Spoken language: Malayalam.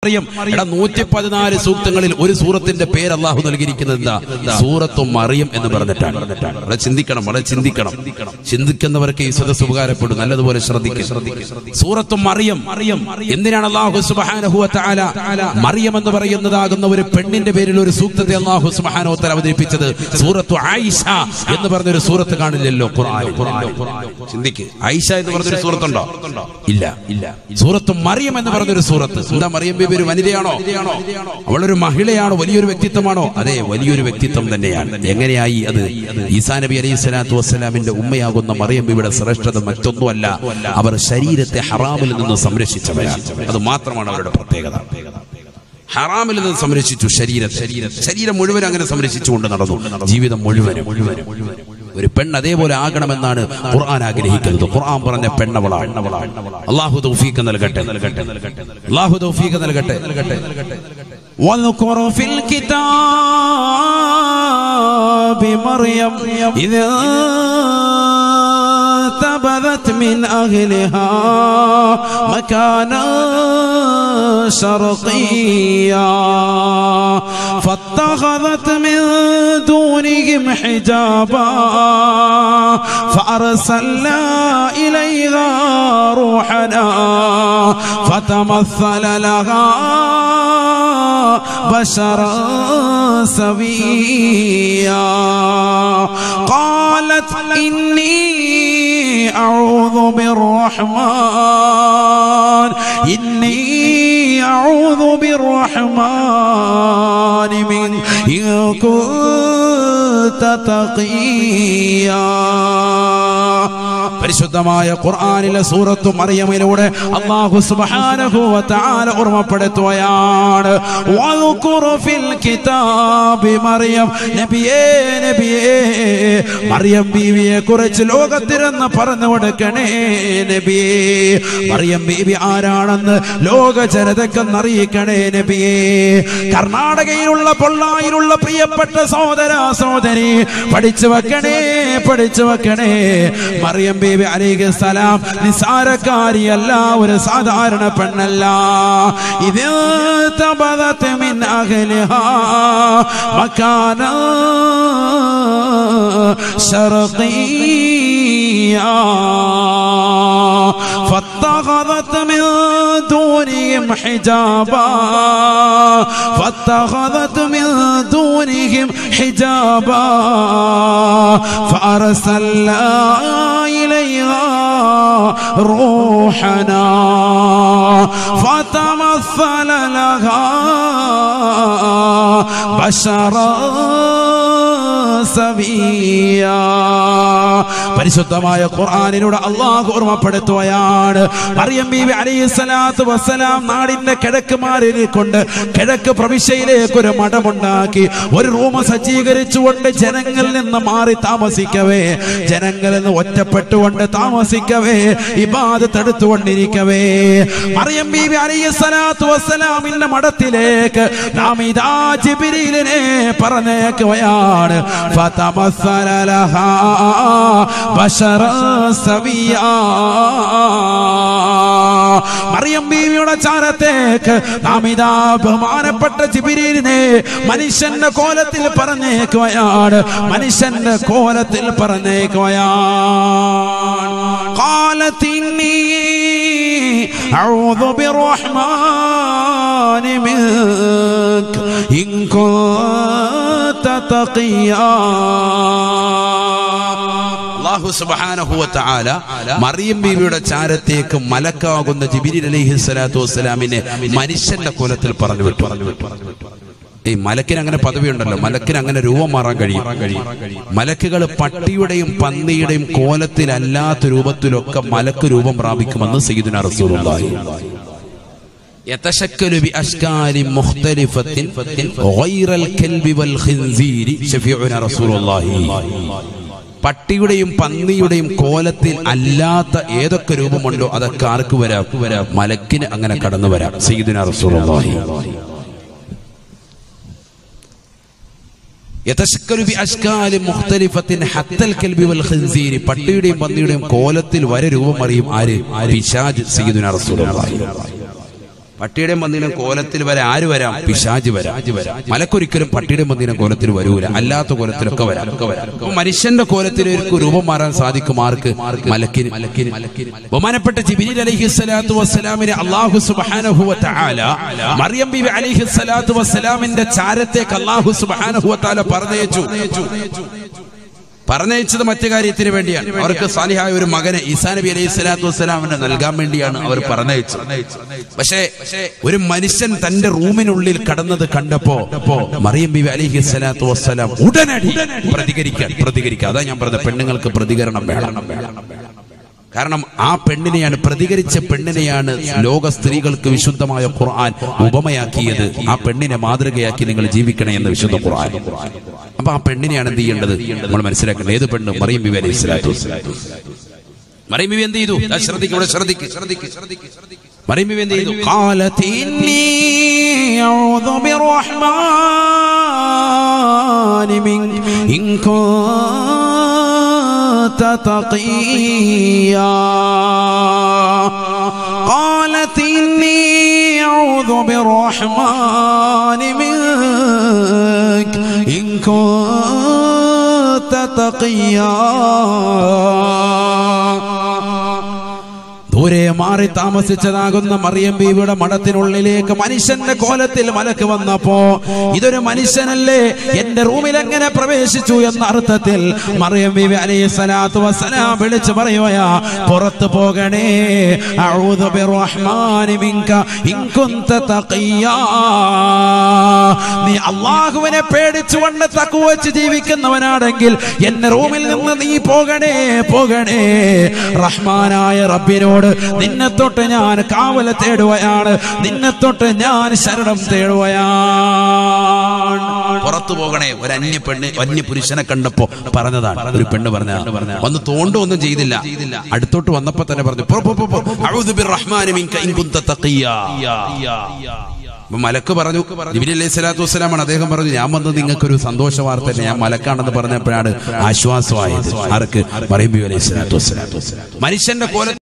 മറിയം എടാ നൂറ്റി പതിനാല് സൂക്തങ്ങളിൽ ഒരു സൂറത്തിന്റെ പേര് അള്ളാഹു നൽകിയിരിക്കുന്നത് എന്താ സൂറത്തു മറിയം എന്ന് പറഞ്ഞിട്ടാണ് വളരെ ചിന്തിക്കണം വളരെ ചിന്തിക്കണം ചിന്തിക്കുന്നവർക്ക് ഈ സദസ് ഉപകാരപ്പെടും നല്ലതുപോലെ ശ്രദ്ധിക്കും സൂറത്തു മറിയം മറിയം എന്തിനാണ് അള്ളാഹു സുബ്ഹാനഹു വ തആല മറിയം എന്ന് പറയുന്നതാകുന്ന ഒരു പെണ്ണിന്റെ പേരിൽ ഒരു സൂക്തത്തെ അള്ളാഹു സുബ്ഹാനഹു വ തആല അവതരിപ്പിച്ചത് സൂറത്തു ആയിഷ എന്ന് പറഞ്ഞ ഒരു സൂറത്ത് കാണില്ലല്ലോ ഖുർആൻ ചിന്തിക്ക് ആയിഷ എന്ന് പറഞ്ഞൊരു സൂറത്തുണ്ടോ ഇല്ല ഇല്ല സൂറത്ത് മറിയം എന്ന് പറഞ്ഞൊരു സൂറത്ത് എന്താ മറിയം ബീബി ഒരു വനിതയാണോ അവളൊരു മഹിളയാണോ വലിയൊരു വ്യക്തിത്വമാണോ അതെ വലിയൊരു വ്യക്തിത്വം തന്നെയാണ് എങ്ങനെയായി അത് ഈസാ നബി അലൈഹി സ്വലാത്തു വസ്സലാമിന്റെ ഉമ്മയാകുന്ന മറിയം ബീബിയുടെ ശ്രേഷ്ഠത മറ്റൊന്നുമല്ല അവർ ശരീരത്തെ ഹറാമിൽ നിന്ന് സംരക്ഷിച്ചവരാണ് അത് മാത്രമാണ് അവരുടെ പ്രത്യേകത ഹറാമിൽ നിന്ന് സംരക്ഷിച്ചു ശരീരം ശരീരം ശരീരം മുഴുവൻ അങ്ങനെ സംരക്ഷിച്ചുകൊണ്ട് നടന്നു ജീവിതം മുഴുവനും മുഴുവനും ഒരു പെണ്ണ് അതേപോലെ ആകണമെന്നാണ് ഖുർആൻ ആഗ്രഹിക്കുന്നത് ഖുർആൻ പറഞ്ഞ പെണ്ണവളാണ് അള്ളാഹു തൗഫീഖ് നൽകട്ടെ അള്ളാഹു തൗഫീഖ് നൽകട്ടെ നൽകട്ടെ واذكر في الكتاب مريم إذا انتبذت من أهلها مكانا شرقيا فاتخذت من دونهم حجابا فأرسلنا إليها روحنا فتمثل لها بشرا سويا قالت إني أعوذ بالرحمن إني أعوذ بالرحمن من إن كنت تقيا പരിശുദ്ധമായ ഖുർആനിലെ സൂറത്തു മറിയമിലൂടെ അള്ളാഹു സുബ്ഹാനഹു വ തആല ഓർമ്മപ്പെടുത്തുകയാണ് واذكر في الكتاب مريم നബിയേ നബിയേ മറിയം ബീവിയെ കുറിച്ച് ലോകത്തിരെന്ന് പറഞ്ഞു കൊടുക്കണേ നബിയേ മറിയം ബീവി ആരാണെന്ന് ലോക ജനതക്കെന്ന് അറിയിക്കണേ നബിയേ കർണാടകയിലുള്ള പൊള്ളായിലുള്ള പ്രിയപ്പെട്ട സഹോദര സഹോദരി പഠിച്ചു വെക്കണേ പഠിച്ചു വെക്കണേ മറിയം ബീവി അലൈഹി സലാം നിസാരക്കാരിയല്ല ഒരു സാധാരണ പെണ്ണല്ല ഇത് تبذت من أهلها مكانا شرقيا فاتخذت من دونهم حجابا فاتخذت من دونهم حجابا فأرسلنا إليها روحنا فتمثل لها بشرا سويا പരിശുദ്ധമായ ഖുർആനിലൂടെ അള്ളാഹു ഓർമ്മപ്പെടുത്തുകയാണ് മറിയം ബീവി അലൈഹി സ്വലാത്തു വസ്സലാം നാടിന്റെ കിഴക്കുമാരിനെ കൊണ്ട് കിഴക്ക് പ്രവിശ്യയിലേക്ക് ഒരു മഠമുണ്ടാക്കി ഒരു റൂം സജ്ജീകരിച്ചുകൊണ്ട് ജനങ്ങളിൽ നിന്ന് മാറി താമസിക്കവേ ജനങ്ങളിൽ നിന്ന് ഒറ്റപ്പെട്ടുകൊണ്ട് താമസിക്കവേ ഇബാദത്ത് എടുത്തുകൊണ്ടിരിക്കവേ മറിയം ബീവി അലൈഹി സ്വലാത്തു വസ്സലാമിന്റെ മഠത്തിലേക്ക് നാം ഇതാ ജിബിരിലിനെ പറഞ്ഞേക്കുകയാണ് ഫതമസ്സല ലഹാ ബശറ സവിയാ മറിയം ബീവിയുടെ ചാരത്തേക്ക് നാം ഇതാ ബഹുമാനപ്പെട്ട ജിബിരിനെ മനുഷ്യന്റെ കോലത്തിൽ പറഞ്ഞേക്കുകയാണ് മനുഷ്യന്റെ കോലത്തിൽ പറഞ്ഞേക്കുകയാണ് قالت إني أعوذ بالرحمن منك إن كنت تقيا അള്ളാഹു സുബ്ഹാനഹു വ തആല മറിയം ബീവിയുടെ ചാരത്തേക്ക് മലക്കാകുന്ന ജിബിരിൽ അലൈഹി സ്വലാത്തു വസ്സലാമിനെ മനുഷ്യന്റെ കോലത്തിൽ പറഞ്ഞു വിട്ടു ഈ മലക്കിന് അങ്ങനെ പദവി ഉണ്ടല്ലോ മലക്കിന് അങ്ങനെ രൂപം മാറാൻ കഴിയും മലക്കുകൾ പട്ടിയുടെയും പന്നിയുടെയും കോലത്തിലല്ലാത്ത രൂപത്തിലൊക്കെ മലക്ക് രൂപം പ്രാപിക്കുമെന്ന് സയ്യിദുന റസൂലുള്ളാഹി يتشكل بأشكال مختلفة غير الكلب والخنزير شفيعنا رسول الله പട്ടിയുടെയും പന്നിയുടെയും കോലത്തിൽ അല്ലാത്ത ഏതൊക്കെ രൂപമുണ്ടോ അതൊക്കെ ആർക്ക് വരാം വരാം മലക്കിന് അങ്ങനെ കടന്നു വരാം സയ്യിദുന റസൂലുള്ളാഹി യതശക്കലു ബി അശ്കാലി മുഖ്തലിഫത്തിൻ ഹത്തൽ കൽബി വൽ ഖിൻസീരി പട്ടിയുടെയും പന്നിയുടെയും കോലത്തിൽ വരെ രൂപം അറിയും ആര് പിശാജ് സയ്യിദുന റസൂലുള്ളാഹി പട്ടിയുടെ മന്ദിരം കോലത്തിൽ വരെ ആര് വരാം പിശാജ് വരാം മലക്കൊരിക്കലും പട്ടിയുടെ മന്ദിരം കോലത്തിൽ വരൂല അല്ലാത്ത കോലത്തിലൊക്കെ വരാം ഒക്കെ വരാം അപ്പൊ മനുഷ്യന്റെ കോലത്തിൽ ഒരു രൂപം മാറാൻ സാധിക്കും ആർക്ക് മലക്കിന് മലക്കിന് ബഹുമാനപ്പെട്ട ജിബിരി അലൈഹി സ്വലാത്തു വസ്സലാമിന് അള്ളാഹു സുബ്ഹാനഹു വ തആല മറിയം ബിബി അലൈഹി സ്വലാത്തു വസ്സലാമിന്റെ ചാരത്തേക്ക് അള്ളാഹു സുബ്ഹാനഹു വ തആല പറഞ്ഞയച്ചു പറഞ്ഞയച്ചത് മറ്റു കാര്യത്തിന് വേണ്ടിയാണ് അവർക്ക് സാലിഹായ ഒരു മകനെ ഈസാ നബി അലൈഹി സ്വലാത്തു വസ്സലാമിന് നൽകാൻ വേണ്ടിയാണ് അവർ പറഞ്ഞയച്ചത് പക്ഷേ ഒരു മനുഷ്യൻ തന്റെ റൂമിനുള്ളിൽ കടന്നത് കണ്ടപ്പോ മറിയം ബിബി അലൈഹി സ്വലാത്തു വസ്സലാം ഉടനടി പ്രതികരിക്കാൻ പ്രതികരിക്കുക അതാ ഞാൻ പറഞ്ഞത് പെണ്ണുങ്ങൾക്ക് പ്രതികരണം വേണം കാരണം ആ പെണ്ണിനെയാണ് പ്രതികരിച്ച പെണ്ണിനെയാണ് ലോക സ്ത്രീകൾക്ക് വിശുദ്ധമായ ഖുർആൻ ഉപമയാക്കിയത് ആ പെണ്ണിനെ മാതൃകയാക്കി നിങ്ങൾ ജീവിക്കണേ എന്ന് വിശുദ്ധ ഖുർആൻ അപ്പൊ ആ പെണ്ണിനെയാണ് എന്ത് ചെയ്യേണ്ടത് നമ്മൾ മനസ്സിലാക്കേണ്ടത് ഏത് പെണ്ണ് മറിയം ബിബി അലൈഹി സ്വലാത്തു വസ്സലാം. മറിയം ബിബി എന്ത് ചെയ്തു ദാ ശ്രദ്ധിക്ക് ഇവിടെ ശ്രദ്ധിക്ക് ശ്രദ്ധിക്ക് ശ്രദ്ധിക്ക് മറിയം ബിബി എന്ത് ചെയ്തു قالت إني أعوذ بالرحمن منك إن كنت تقيا قالت إني أعوذ بالرحمن منك إن كنت تقيا ദൂരെ മാറി താമസിച്ചതാകുന്ന മറിയം ബീവിയുടെ മഠത്തിനുള്ളിലേക്ക് മനുഷ്യന്റെ കോലത്തിൽ മലക്ക് വന്നപ്പോ ഇതൊരു മനുഷ്യനല്ലേ എന്റെ റൂമിൽ എങ്ങനെ പ്രവേശിച്ചു എന്ന അർത്ഥത്തിൽ മറിയം ബീവി അലൈഹി സ്വലാത്തു വസ്സലാം വിളിച്ചു പറയുകയാ പുറത്തു പോകണേ അഊദു ബിർറഹ്മാനി മിൻക ഇൻ കുന്ത തഖിയാ നീ അള്ളാഹുവിനെ പേടിച്ചുകൊണ്ട് തക്കു വെച്ച് ജീവിക്കുന്നവനാണെങ്കിൽ എന്റെ റൂമിൽ നിന്ന് നീ പോകണേ പോകണേ റഹ്മാനായ റബ്ബിനോട് നിന്നെ തൊട്ട് ഞാൻ കാവല തേടുകയാണ് നിന്നെ തൊട്ട് ഞാൻ ശരണം തേടുകയാണ് പുറത്തു പോകണേ ഒരു അന്യ പെണ്ണ് അന്യ പുരുഷനെ കണ്ടപ്പോ പറഞ്ഞതാണ് ഒരു പെണ്ണ് പറഞ്ഞ വന്ന് തോണ്ടൊന്നും ചെയ്തില്ല അടുത്തോട്ട് വന്നപ്പോ തന്നെ പറഞ്ഞു "പോ, പോ, പോ, പോ. അഊദു ബിർറഹ്മാനി മിൻക ഇൻ കുന്ത തഖിയാ." അപ്പൊ മലക്ക് പറഞ്ഞു ജിബിലി അലൈഹി സ്വലാത്തു വസ്സലാമാണ് അദ്ദേഹം പറഞ്ഞു ഞാൻ വന്നത് നിങ്ങൾക്ക് ഒരു സന്തോഷ വാർത്ത തന്നെ ഞാൻ മലക്കാണെന്ന് പറഞ്ഞപ്പോഴാണ് ആശ്വാസമായത് ആർക്ക് പറയുമ്പോ അലൈഹി സ്വലാത്തു വസ്സലാം മനുഷ്യന്റെ കോല